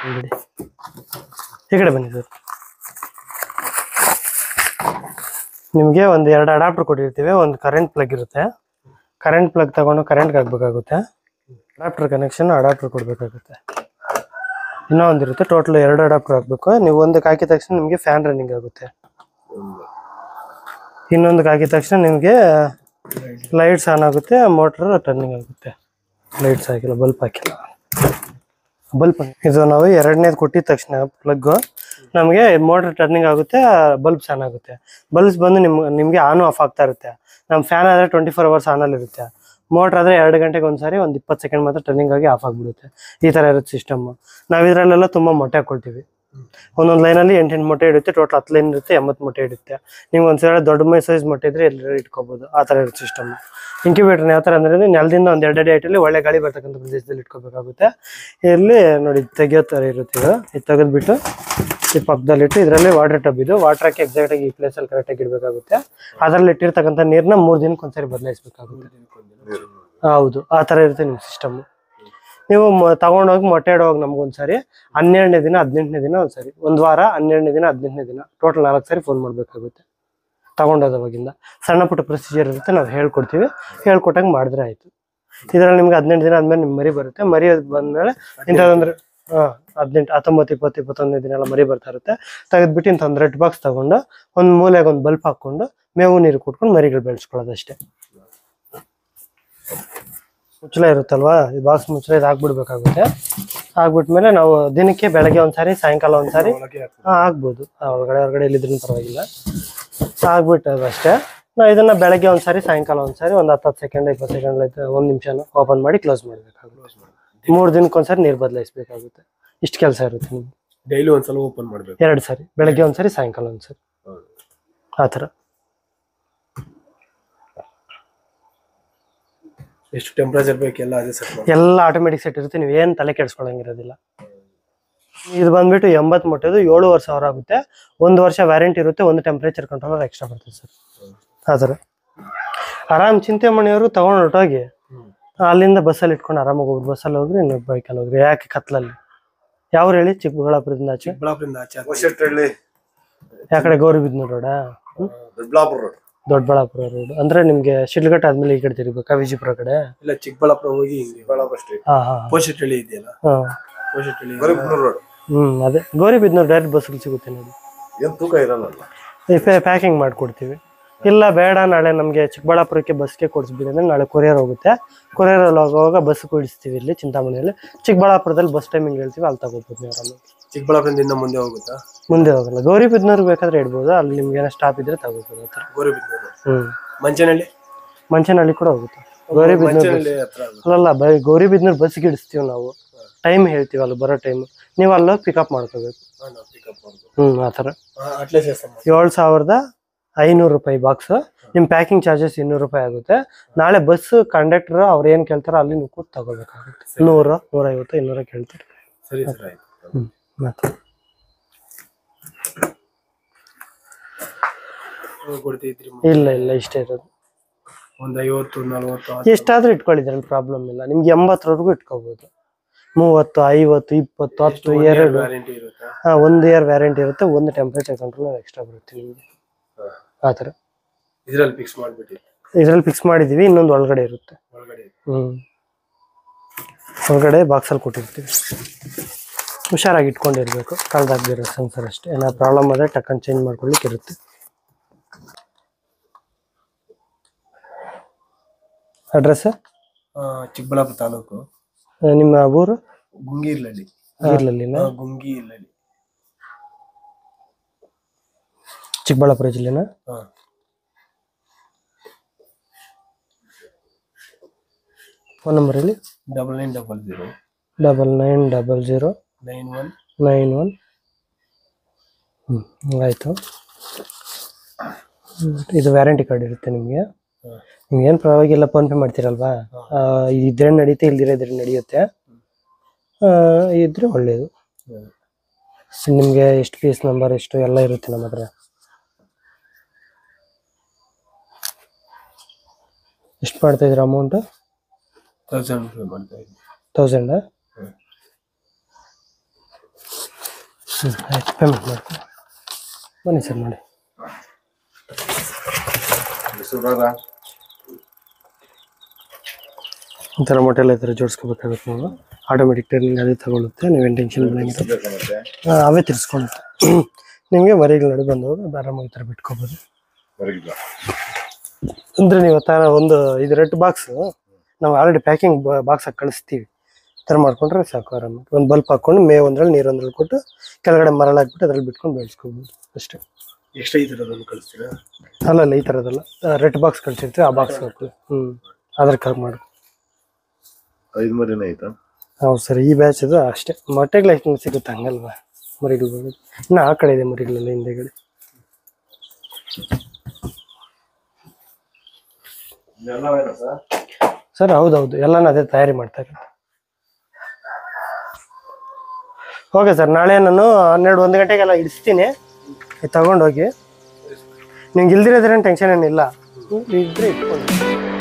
ಬಿಡಿ ಈ ಕಡೆ ಬನ್ನಿ ಸರ್ ನಿಮಗೆ ಒಂದು ಎರಡು ಅಡಾಪ್ಟರ್ ಕೊಟ್ಟಿರ್ತೀವಿ ಒಂದು ಕರೆಂಟ್ ಪ್ಲಗ್ ಇರುತ್ತೆ ಕರೆಂಟ್ ಪ್ಲಗ್ ತಗೊಂಡು ಕರೆಂಟ್ಗೆ ಹಾಕ್ಬೇಕಾಗುತ್ತೆ ಅಡಾಪ್ಟರ್ ಕನೆಕ್ಷನ್ ಅಡಾಪ್ಟರ್ ಕೊಡಬೇಕಾಗುತ್ತೆ ಇನ್ನೂ ಒಂದಿರುತ್ತೆ ಟೋಟಲ್ ಎರಡು ಅಡಾಪ್ಟರ್ ಹಾಕ್ಬೇಕು ನೀವು ಒಂದಕ್ಕೆ ಹಾಕಿದ ತಕ್ಷಣ ನಿಮಗೆ ಫ್ಯಾನ್ ರನ್ನಿಂಗ್ ಆಗುತ್ತೆ ಇನ್ನೊಂದಕ್ಕೆ ಹಾಕಿದ ತಕ್ಷಣ ನಿಮಗೆ ಲೈಟ್ಸ್ ಆನ್ ಆಗುತ್ತೆ ಮೋಟ್ರ್ ಟರ್ನಿಂಗ್ ಆಗುತ್ತೆ ಲೈಟ್ಸ್ ಹಾಕಿಲ್ಲ ಬಲ್ಪ್ ಹಾಕಿಲ್ಲ ಬಲ್ಪ್ ಇದು ನಾವು ಎರಡನೇದು ಕೊಟ್ಟಿದ ತಕ್ಷಣ ಪ್ಲಗ್ ನಮಗೆ ಮೋಟರ್ ಟರ್ನಿಂಗ್ ಆಗುತ್ತೆ ಬಲ್ಬ್ಸ್ ಆನ್ ಆಗುತ್ತೆ ಬಲ್ಬ್ಸ್ ಬಂದು ನಿಮ್ ನಿಮಗೆ ಆನ್ ಆಫ್ ಆಗ್ತಾ ಇರುತ್ತೆ ನಮ್ಮ ಫ್ಯಾನ್ ಆದರೆ ಟ್ವೆಂಟಿ ಫೋರ್ ಅವರ್ಸ್ ಆನಲ್ಲಿ ಇರುತ್ತೆ ಮೋಟ್ರ್ ಆದರೆ ಎರಡು ಗಂಟೆಗೆ ಒಂದ್ಸಾರಿ ಒಂದು ಇಪ್ಪತ್ತು ಸೆಕೆಂಡ್ ಮಾತ್ರ ಟರ್ನಿಂಗ್ ಆಗಿ ಆಫ್ ಆಗಿಬಿಡುತ್ತೆ ಈ ಥರ ಇರುತ್ತೆ ಸಿಸ್ಟಮ್ ನಾವು ಇದರಲ್ಲೆಲ್ಲ ತುಂಬ ಮೊಟ್ಟೆ ಹಾಕೊಳ್ತೀವಿ ಒಂದೊಂದು ಲೈನಲ್ಲಿ ಎಂಟೆಂಟು ಮೊಟ್ಟೆ ಇಡುತ್ತೆ ಟೋಟಲ್ ಹತ್ತು ಲೈನ್ ಇರುತ್ತೆ ಎಂಬತ್ತು ಮೊಟ್ಟೆ ಇಡುತ್ತೆ ನೀವು ಒಂದ್ಸಲ ದೊಡ್ಡ ಮೈ ಸೈಜ್ ಮೊಟ್ಟೆ ಇದ್ರೆ ಎಲ್ಲರೂ ಇಟ್ಕೋಬೋದು ಆ ಥರ ಇರುತ್ತೆ ಸಿಸ್ಟಮ್ ಇಂಕ್ಯುಬೇಟರ್ ಯಾವ ಥರ ಅಂದರೆ ನೆಲದಿಂದ ಒಂದು ಎರಡೆರಡು ಐಟಲ್ಲಿ ಒಳ್ಳೆ ಗಾಳಿ ಬರ್ತಕ್ಕಂಥ ಪ್ರದೇಶದಲ್ಲಿ ಇಟ್ಕೋಬೇಕಾಗುತ್ತೆ ಇಲ್ಲಿ ನೋಡಿ ಇದ್ ತೆಗಿಯೋ ಥರ ಇರುತ್ತೆ ಇದು ಇದು ತೆಗೆದ್ಬಿಟ್ಟು ಈ ಪಕ್ಕದಲ್ಲಿಟ್ಟು ಇದರಲ್ಲಿ ವಾಟರ್ ಟಬ್ ಇದು ವಾಟರ್ ಹಾಕಿ ಎಕ್ಸಾಕ್ಟ್ ಆಗಿ ಈ ಪ್ಲೇಸಲ್ಲಿ ಕರೆಕ್ಟಾಗಿ ಇಡಬೇಕಾಗುತ್ತೆ ಅದರಲ್ಲಿ ಇಟ್ಟಿರ್ತಕ್ಕಂಥ ನೀರನ್ನ ಮೂರು ದಿನಕ್ಕೆ ಒಂದ್ಸರಿ ಬದಲಾಯಿಸಬೇಕಾಗುತ್ತೆ ಹೌದು ಆ ಥರ ಇರುತ್ತೆ ನಿಮ್ಮ ಸಿಸ್ಟಮ್ ನೀವು ಮ- ತಗೊಂಡೋಗಿ ಮೊಟ್ಟೆ ಇಡುವಾಗ ನಮ್ಗೊಂದ್ಸರಿ ಹನ್ನೆರಡನೇ ದಿನ ಹದಿನೆಂಟನೇ ದಿನ ಒಂದ್ಸರಿ ಒಂದು ವಾರ ಹನ್ನೆರಡನೇ ದಿನ ಹದಿನೆಂಟನೇ ದಿನ ಟೋಟಲ್ ನಾಲ್ಕು ಸರಿ ಫೋನ್ ಮಾಡಬೇಕಾಗುತ್ತೆ ತಗೊಂಡೋದವಾಗಿಂದ ಸಣ್ಣ ಪುಟ್ಟ ಪ್ರೊಸೀಜರ್ ಇರುತ್ತೆ ನಾವು ಹೇಳ್ಕೊಡ್ತೀವಿ ಹೇಳ್ಕೊಟ್ಟಂಗೆ ಮಾಡಿದ್ರೆ ಆಯ್ತು ಇದರಲ್ಲಿ ನಿಮ್ಗೆ ಹದಿನೆಂಟು ದಿನ ಆದ್ಮೇಲೆ ನಿಮ್ಗೆ ಮರಿ ಬರುತ್ತೆ ಮರಿ ಬಂದ್ಮೇಲೆ ಇಂಥದಂದ್ರೆ ಹಾಂ ಹದಿನೆಂಟು ಹತ್ತೊಂಬತ್ತು ಇಪ್ಪತ್ತು ಇಪ್ಪತ್ತೊಂದನೇ ದಿನ ಎಲ್ಲ ಮರಿ ಬರ್ತಾ ಇರುತ್ತೆ ತೆಗೆದ್ಬಿಟ್ಟು ಇಂಥ ಒಂದು ರೆಡ್ ಬಾಕ್ಸ್ ತಗೊಂಡು ಒಂದು ಮೂಲೆಗೆ ಒಂದು ಬಲ್ಪ್ ಹಾಕ್ಕೊಂಡು ಮೇವು ನೀರು ಕೊಟ್ಕೊಂಡು ಮರಿಗಳು ಬೆಳೆಸ್ಕೊಳ್ಳೋದು ಅಷ್ಟೇ ಮುಚ್ಚಳ ಇರುತ್ತಲ್ವಾ ಈ ಬಾಕ್ಸ್ ಮುಚ್ಚಳ ಇದು ಹಾಕ್ಬಿಡ್ಬೇಕಾಗುತ್ತೆ ಹಾಕ್ಬಿಟ್ಮೇಲೆ ನಾವು ದಿನಕ್ಕೆ ಬೆಳಗ್ಗೆ ಒಂದ್ಸಾರಿ ಸಾಯಂಕಾಲ ಒಂದ್ಸಾರಿ ಹಾ ಆಗ್ಬೋದು ಆ, ಒಳಗಡೆ ಹೊರಗಡೆ ಎಲ್ಲಿದ್ರು ಪರವಾಗಿಲ್ಲ ಆಗ್ಬಿಟ್ಟು ಅಷ್ಟೇ ನಾವು ಇದನ್ನ ಬೆಳಗ್ಗೆ ಒಂದ್ಸಾರಿ ಸಾಯಂಕಾಲ ಒಂದ್ಸಾರಿ ಒಂದು ಹತ್ತು ಹತ್ತು ಸೆಕೆಂಡ್ ಇಪ್ಪತ್ತು ಸೆಕೆಂಡ್ ಆಯ್ತು ಒಂದು ನಿಮಿಷನ ಓಪನ್ ಮಾಡಿ ಕ್ಲೋಸ್ ಮಾಡಬೇಕಾಗುತ್ತೆ ಮೂರು ದಿನಕ್ಕೆ ಒಂದ್ಸರಿ ನೀರು ಬದಲಾಯಿಸ್ಬೇಕಾಗುತ್ತೆ ಇಷ್ಟು ಕೆಲಸ ಇರುತ್ತೆ ನಿಮ್ಗೆ ಡೈಲಿ ಒಂದ್ಸಲ ಓಪನ್ ಮಾಡ್ಬೇಕು ಎರಡು ಸಾರಿ ಬೆಳಗ್ಗೆ ಒಂದ್ಸರಿ ಸಾಯಂಕಾಲ ಒಂದ್ಸರಿ ಆ ಥರ ಎಷ್ಟು ಟೆಂಪರೇಚರ್ ಬೇಕೆಲ್ಲ ಅದೇ ಸೆಟ್ ಮಾಡಿ ಎಲ್ಲ ಆಟೋಮೆಟಿಕ್ ಸೆಟ್ ಇರುತ್ತೆ ನೀವು ಏನು ತಲೆ ಕೆಡಿಸ್ಕೊಳಂಗಿರೋದಿಲ್ಲ ಇದು ಬಂದ್ಬಿಟ್ಟು ಎಂಬತ್ತು ಮೊಟ್ಟೆದು ಏಳುವರೆ ಸಾವಿರ ಆಗುತ್ತೆ ಒಂದು ವರ್ಷ ವ್ಯಾರಂಟಿ ಇರುತ್ತೆ ಒಂದು ಟೆಂಪ್ರೇಚರ್ ಕಂಟ್ರೋಲರ್ ಎಕ್ಸ್ಟ್ರಾ ಬರ್ತದೆ ಸರ್ ಆ ಥರ ಆರಾಮ್ ಚಿಂತೆಮಣಿಯವರು ತಗೊಂಡು ಹೊರಟೋಗಿ ಅಲ್ಲಿಂದ ಬಸ್ಸಲ್ಲಿ ಇಟ್ಕೊಂಡು ಆರಾಮಾಗಿ ಹೋಗ್ರಿ ಬಸ್ಸಲ್ಲಿ ಹೋಗ್ರಿ ನೀವು ಬೈಕಲ್ಲಿ ಹೋಗ್ರಿ ಯಾಕೆ ಕತ್ಲಲ್ಲಿ ಯಾವ ಹೇಳಿ ಚಿಕ್ಕಬಳ್ಳಾಪುರದಿಂದ ಆಚೆ ಚಿಕ್ಕಬಳ್ಳಾಪುರದಿಂದ ಆಚೆ ಆಚೆ. ಹೊಸಟ್ರಳ್ಳಿ ಯಾವ ಕಡೆ Gauribidanur road Doddaballapur road Doddaballapur road ಅಂದ್ರೆ ನಿಮ್ಗೆ ಶಿಡ್ಲಘಟ್ಟ ಆದ್ಮೇಲೆ ಈ ಕಡೆ ತಿರುಗಬೇಕಾ ವಿಜಯಪುರ ಕಡೆ ಇಲ್ಲ ಚಿಕ್ಕಬಳ್ಳಾಪುರ ಹೋಗಿ ಹಿಂಗೆ ಚಿಕ್ಕಬಳ್ಳಾಪುರ ಸ್ಟ್ರೀಟ್ ಹಾ ಹಾ ಪೋಷಟಳ್ಳಿ ಇದೆಯಲ್ಲ ಹಾ ಪೋಷಟಳ್ಳಿ ಗರಿಬ್ನೂರ್ ರೋಡ್ ಹ್ಮ್ ಅದೇ ಗೌರಿಬಿದ್ನೂರು ಡೈರೆಕ್ಟ್ ಬಸ್ಸಲ್ಲಿ ಸಿಗುತ್ತೆ ನೋಡಿ ಏನ್ ತೂಕ ಇರಲ್ಲ ಪ್ಯಾಕಿಂಗ್ ಮಾಡ್ಕೊಡ್ತೀವಿ ಇಲ್ಲ ಬೇಡ ನಾಳೆ ನಮಗೆ ಚಿಕ್ಕಬಳ್ಳಾಪುರಕ್ಕೆ ಬಸ್ಗೆ ಕೊಡಿಸ್ಬಿಡಿ ಅಂದ್ರೆ ನಾಳೆ ಕೊರಿಯರ್ ಹೋಗುತ್ತೆ ಕೊರಿಯರ್ ಹೋಗುವಾಗ ಬಸ್ ಕೊಡಿಸ್ತೀವಿ ಇಲ್ಲಿ ಚಿಂತಾಮಣಿಯಲ್ಲಿ ಚಿಕ್ಕಬಳ್ಳಾಪುರದಲ್ಲಿ ಬಸ್ ಟೈಮಿಂಗ್ ಹೇಳ್ತೀವಿ ಅಲ್ಲಿ ತಗೋಬೋದು ನೀವು ಆರಾಮಾಗಿ ಚಿಕ್ಕಬಳ್ಳಾಪುರದಿಂದ ಮುಂದೆ ಹೋಗುತ್ತಾ ಮುಂದೆ ಹೋಗಲ್ಲ ಗೌರಿಬಿದ್ನೂರು ಬೇಕಾದ್ರೆ ಇಡ್ಬೋದು ಅಲ್ಲಿ ನಿಮ್ಗೆ ಏನೋ ಸ್ಟಾಪ್ ಇದ್ರೆ ತಗೋಬೋದು ಆ ಥರ ಗೋರಿಬಿದ್ನೂರು ಹ್ಮ್ ಮಂಚನಹಳ್ಳಿ ಮಂಚನಹಳ್ಳಿ ಕೂಡ ಹೋಗುತ್ತೆ ಗೌರಿಬಿದ್ನೂರು ಮಂಚನಹಳ್ಳಿ ಹತ್ರ ಆಗುತ್ತೆ. ಅಲ್ಲಲ್ಲ ಬೈ ಗೌರಿಬಿದ್ನೂರು ಬಸ್ಗೆ ಇಡಿಸ್ತೀವಿ ನಾವು ಟೈಮ್ ಹೇಳ್ತೀವಿ ಅಲ್ಲಿ ಬರೋ ಟೈಮ್ ನೀವು ಅಲ್ಲೋಗಿ ಪಿಕಪ್ ಮಾಡ್ಕೋಬೇಕು ಹಾ, ನಾವು pick up ಮಾಡ್ಬೋದು. ಹ್ಮ್ ಆ ಥರ ಹಾ, ಅಟ್ಲೇ చేస్తాం ಏಳು ಸಾವಿರದ ಐನೂರು ರೂಪಾಯಿ ಬಾಕ್ಸ್ ನಿಮ್ಮ ಪ್ಯಾಕಿಂಗ್ ಚಾರ್ಜಸ್ ಇನ್ನೂರು ರೂಪಾಯಿ ಆಗುತ್ತೆ ನಾಳೆ ಬಸ್ ಕಂಡಕ್ಟರ್ ಅವ್ರು ಏನು ಕೇಳ್ತಾರೋ ಅಲ್ಲಿ ನೀವು ಕೂತ್ ತಗೋಬೇಕಾಗುತ್ತೆ ನೂರು ನೂರೈವತ್ತು ಇನ್ನೂರ ಕೇಳ್ತಾರೆ ಸರಿ ಸರ್ ಆಯ್ತು ಹ್ಮ್ ಮತ್ತೆ ನೀವು ಕೊಡ್ತಿದ್ರಿ ಇಲ್ಲ ಇಲ್ಲ ಇಷ್ಟೇ ಇರೋದು ಒಂದ್ ಐವತ್ತು ನಲ್ವತ್ತು ಎಷ್ಟಾದ್ರೂ ಇಟ್ಕೊಳ್ಳಿದ್ರಲ್ಲಿ ಪ್ರಾಬ್ಲಮ್ ಇಲ್ಲ ನಿಮ್ಗೆ ಎಂಬತ್ತರವರೆಗೂ ಇಟ್ಕೋಬಹುದು ಮೂವತ್ತು ಐವತ್ತು ಇಪ್ಪತ್ತು ಹತ್ತು ಎರಡು ವ್ಯಾರಂಟಿ ಇರುತ್ತಾ ಹಾ ಒಂದು ಇಯರ್ ವ್ಯಾರಂಟಿ ಇರುತ್ತೆ ಒಂದು ಟೆಂಪ್ರೇಚರ್ ಕಂಟ್ರೋಲ್ ಎಕ್ಸ್ಟ್ರಾ ಬರುತ್ತೆ ನಿಮಗೆ ಆ ಥರ ಇದ್ರಲ್ಲಿ ಫಿಕ್ಸ್ ಮಾಡ್ಬಿಟ್ಟು ಇದ್ರಲ್ಲಿ ಫಿಕ್ಸ್ ಮಾಡಿದೀವಿ ಇನ್ನೊಂದು ಒಳಗಡೆ ಇರುತ್ತೆ ಒಳಗಡೆ ಹ್ಮ್ ಒಳಗಡೆ ಬಾಕ್ಸಲ್ಲಿ ಕೊಟ್ಟಿರ್ತೀವಿ ಹುಷಾರಾಗಿ ಇಟ್ಕೊಂಡಿರ್ಬೇಕು ಕಳ್ದಾಗ್ದಿರೋ ಸೆನ್ಸರ್ ಅಷ್ಟೇ ಏನೋ ಪ್ರಾಬ್ಲಮ್ ಆದರೆ ಟಕ್ಕನ್ ಚೇಂಜ್ ಮಾಡ್ಕೊಳ್ಲಿಕ್ಕೆ ಇರುತ್ತೆ ಅಡ್ರೆಸ್ ಆ, ಚಿಕ್ಕಬಳ್ಳಾಪುರ ತಾಲೂಕು ನಿಮ್ಮ ಊರು ಗುಂಗಿ ಇರ್ಲಳ್ಳಿ ಗೀರ್ಲಲ್ಲಿನ ಆ, ಗುಂಗಿ ಇರ್ಲಳ್ಳಿ ಚಿಕ್ಕಬಳ್ಳಾಪುರ ಜಿಲ್ಲೆನ ಹಾ ಫೋನ್ ನಂಬರ್ ಹೇಳಿ double nine double zero double nine double zero nine one nine one ಹ್ಞೂ ಆಯಿತು ಇದು ವ್ಯಾರಂಟಿ ಕಾರ್ಡ್ ಇರುತ್ತೆ ನಿಮಗೆ ನಿಮ್ಗೇನು ಪರವಾಗಿಲ್ಲ ಫೋನ್ ಪೇ ಮಾಡ್ತೀರಲ್ವಾ ಆ, ಇದ್ರೆ ನಡೀತೆ ಇಲ್ದಿರ ಇದ್ರೆ ನಡೆಯುತ್ತೆ ಆ, ಇದ್ರೆ ಒಳ್ಳೆಯದು ನಿಮಗೆ ಎಷ್ಟು ಪೀಸ್ ನಂಬರ್ ಎಷ್ಟು ಎಲ್ಲ ಇರುತ್ತೆ ನಮ್ಮ ಹತ್ರ ಎಷ್ಟು ಮಾಡ್ತಾ ಇದ್ದೀರಾ ಅಮೌಂಟು ತೌಸಂಡ್ ರೂಪಾಯಿ ಮಾಡ್ತಾ ಇದ್ದೀನಿ ತೌಸಂಡ ಹ್ಞೂ ಆಯ್ತು ಪೇಮೆಂಟ್ ಮಾಡ್ತೀನಿ ಬನ್ನಿ ಸರ್ ನೋಡಿ ಈ ಥರ ಮೊಟೆಲ್ ಈ ಥರ ಜೋಡಿಸ್ಕೋಬೇಕಾಗುತ್ತೆ ನೀವು ಆಟೋಮೆಟಿಕ್ ಟರ್ನಿಂಗ್ ಅದೇ ತಗೊಳುತ್ತೆ ನೀವೇನು ಟೆನ್ಷನ್ ಬೀಳಂಗಿಲ್ಲ ಆ, ಅವೇ ತಿರ್ಸ್ಕೊಳ್ಳುತ್ತೆ ನಿಮಗೆ ಮರಿಗಳು ನಡು ಬಂದವಾಗ ಆರಾಮಾಗಿ ಈ ಥರ ಬಿಟ್ಕೋಬೋದು ಅಂದರೆ ನೀವು ತರ ಒಂದು ಇದು ರೆಡ್ ಬಾಕ್ಸ್ ನಾವು ಆಲ್ರೆಡಿ ಪ್ಯಾಕಿಂಗ್ ಬಾಕ್ಸ್ ಹಾಕಿ ಕಳಿಸ್ತೀವಿ ಈ ಥರ ಮಾಡ್ಕೊಂಡ್ರೆ ಸಾಕು ಆರಾಮಾಗಿ ಒಂದು ಬಲ್ಪ್ ಹಾಕ್ಕೊಂಡು ಮೇ ಒಂದ್ರಲ್ಲಿ ನೀರು ಒಂದ್ರಲ್ಲಿ ಕೊಟ್ಟು ಕೆಳಗಡೆ ಮರಳು ಹಾಕ್ಬಿಟ್ಟು ಅದ್ರಲ್ಲಿ ಬಿಟ್ಕೊಂಡು ಬೆಳೆಸ್ಕೋಬೋದು ಅಷ್ಟೇ ಎಷ್ಟು ಈ ಥರದನ್ನು ಕಳಿಸ್ತೀರಾ ಅಲ್ಲಲ್ಲ ಈ ಥರದಲ್ಲ ರೆಡ್ ಬಾಕ್ಸ್ ಕಳಿಸಿರ್ತೀವಿ ಆ ಬಾಕ್ಸ್ ಹಾಕಿ ಹ್ಞೂ ಆಧಾರ್ ಕಾರ್ಡ್ ಮಾಡಿ ಐದು ಮರಿನ ಆಯ್ತಾ ಹೌದು ಸರ್ ಈ ಬ್ಯಾಚ್ ಅದು ಅಷ್ಟೇ ಮೊಟ್ಟೆಗಳು ಎಷ್ಟು ಸಿಗುತ್ತೆ ಹಂಗಲ್ವಾ ಮರಿಗಳು ಬರೋದು ಇನ್ನು ಆ ಕಡೆ ಇದೆ ಮರಿಗಳೆಲ್ಲ ಹಿಂದೆಗಡೆ ಎಲ್ಲವೇನಾ ಸರ್ ಸರ್ ಹೌದೌದು ಎಲ್ಲಾನು ಅದೇ ತಯಾರಿ ಮಾಡ್ತಾರೆ ಓಕೆ ಸರ್ ನಾಳೆ ನಾನು ಹನ್ನೆರಡು ಒಂದು ಗಂಟೆಗೆಲ್ಲ ಇಡಿಸ್ತೀನಿ ಇದು ತಗೊಂಡೋಗಿ ನಿಮ್ಗೆ ಇಲ್ದಿರೋದ್ರೇನು ಟೆನ್ಷನ್ ಏನಿಲ್ಲ ಹ್ಮ್, ಇದ್ರೆ ಇಟ್ಕೊಂಡು